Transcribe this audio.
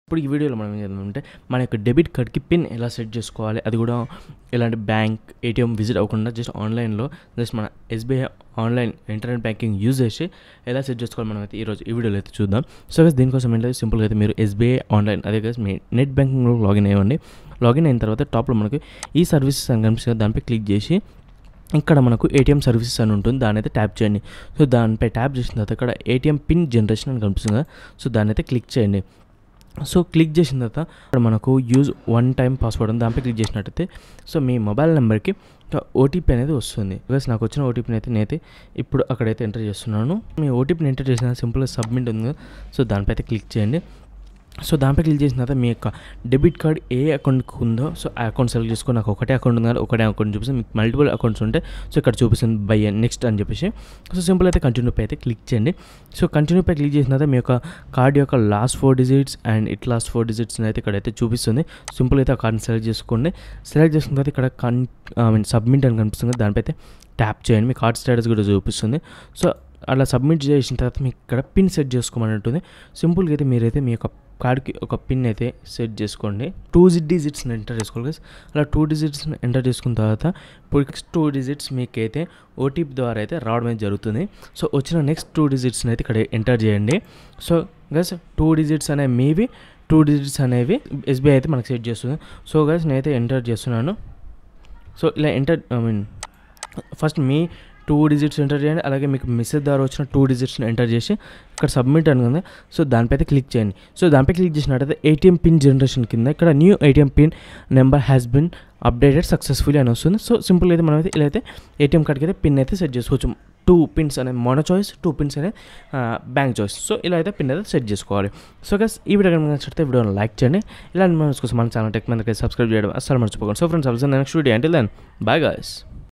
ఇప్పుడు ఈ వీడియోలో మనం ఏం చేద్దామంటే మన యొక్క డెబిట్ కార్డ్కి పిన్ ఎలా సెట్ చేసుకోవాలి అది కూడా ఎలాంటి బ్యాంక్ ఏటీఎం విజిట్ అవ్వకుండా జస్ట్ ఆన్లైన్లో జస్ట్ మన SBI online internet banking use చేసి ఎలా సెట్ చేసుకోవాలి మనం అయితే ఈరోజు ఈ వీడియోలో అయితే చూద్దాం సో గైస్ దీనికోసం ఏంటంటే సింపుల్గా అయితే మీరు ఎస్బీఐ ఆన్లైన్ అదే గైస్ మీ నెట్ బ్యాంకింగ్లో లాగిన్ అయ్యండి లాగిన్ అయిన తర్వాత టాప్లో మనకి ఈ సర్వీసెస్ అని కనిపిస్తుంది దానిపై క్లిక్ చేసి ఇక్కడ మనకు ఏటీఎం సర్వీసెస్ అని ఉంటుంది దాని అయితే ట్యాప్ చేయండి సో దానిపై ట్యాప్ చేసిన తర్వాత ఇక్కడ ఏటీఎం పిన్ జనరేషన్ అని కనిపిస్తుంది కదా సో దాన్ని అయితే క్లిక్ చేయండి సో క్లిక్ చేసిన తర్వాత ఇక్కడ మనకు యూజ్ వన్ టైం పాస్వర్డ్ ఉంది దానిపై క్లిక్ చేసినట్టయితే సో మీ మొబైల్ నెంబర్కి ఓటీపీ అనేది వస్తుంది బికాస్ నాకు వచ్చిన ఓటీపీని అయితే నేనైతే ఇప్పుడు అక్కడైతే ఎంటర్ చేస్తున్నాను మీ ఓటీపీని ఎంటర్ చేసిన సింపుల్గా సబ్మిట్ ఉంది కదా సో దానిపై అయితే క్లిక్ చేయండి సో దానిపై క్లిక్ చేసిన తర్వాత మీ యొక్క డెబిట్ కార్డ్ ఏ అకౌంట్కి ఉందో సో ఆ అకౌంట్ సెలెక్ట్ చేసుకొని నాకు ఒకటే అకౌంట్ ఉంది కదా ఒకటే అకౌంట్ చూపిస్తుంది మీకు మల్టిపుల్ అకౌంట్స్ ఉంటే సో ఇక్కడ చూపిస్తుంది బై నెక్స్ట్ అని చెప్పేసి సో సింపుల్ అయితే కంటిన్యూ పై అయితే క్లిక్ చేయండి సో కంటిన్యూ పై క్లిక్ చేసిన తర్వాత మీ యొక్క కార్డ్ యొక్క last four digits and it last four digits అయితే ఇక్కడైతే చూపిస్తుంది సింపుల్ అయితే ఆ కార్డ్ని సెలెక్ట్ చేసుకోండి సెలెక్ట్ చేసుకున్న తర్వాత ఇక్కడ కన్ ఐ మీన్ సబ్మిట్ అని కనిపిస్తుంది దానిపై అయితే ట్యాప్ చేయండి మీ కార్డ్ స్టేటస్ కూడా చూపిస్తుంది సో అలా సబ్మిట్ చేసిన తర్వాత మీకు ఇక్కడ పిన్ సెట్ చేసుకోమని ఉంటుంది సింపుల్గా అయితే మీరైతే మీ యొక్క కార్డ్కి ఒక పిన్ అయితే సెట్ చేసుకోండి టూ డిజిట్స్ని ఎంటర్ చేసుకోవాలి guys. అలా టూ డిజిట్స్ని ఎంటర్ చేసుకున్న తర్వాత ఇప్పుడు నెక్స్ట్ టూ డిజిట్స్ మీకైతే ఓటీపీ ద్వారా అయితే రావడం అయితే జరుగుతుంది సో వచ్చిన నెక్స్ట్ టూ డిజిట్స్ని అయితే ఇక్కడ ఎంటర్ చేయండి సో గస్ టూ డిజిట్స్ అనేవి మీవి టూ డిజిట్స్ అనేవి ఎస్బీఐ అయితే మనకు సెట్ చేస్తుంది సో గస్ నేనైతే ఎంటర్ చేస్తున్నాను సో ఇలా ఎంటర్ ఐ మీన్ ఫస్ట్ మీ టూ డిజిట్స్ ఎంటర్ చేయండి అలాగే మీకు మెసేజ్ ద్వారా వచ్చిన టూ డిజిట్స్ని ఎంటర్ చేసి ఇక్కడ సబ్మిట్ అని ఉంది సో దానిపై అయితే క్లిక్ చేయండి సో దానిపై క్లిక్ చేసినట్టయితే ఏటీఎం పిన్ జనరేషన్ కింద ఇక్కడ new ATM pin number has been updated successfully అని వస్తుంది సో సింపుల్గా అయితే మనం అయితే ఇలా అయితే ఏటీఎం కార్డ్కి అయితే పిన్ అయితే సెట్ చేసుకోవచ్చు టూ పిన్స్ అనే మోనో చాయిస్ టూ పిన్స్ అనే బ్యాంక్ చాయిస్ సో ఇలా అయితే పిన్ అయితే సెట్ చేసుకోవాలి సో గస్ ఈ వీడియో కనుక నచ్చితే వీడియోని లైక్ చేయండి ఇలాంటి మన కోసం మన ఛానల్ టెక్ మీద సబ్స్క్రైబ్ చేయడం అసలు మర్చిపోకండి సో ఫ్రెండ్స్ అవ్వాల్సిన నెక్స్ట్ వీడియో అంటే దెన్ బాయ్ గాయస్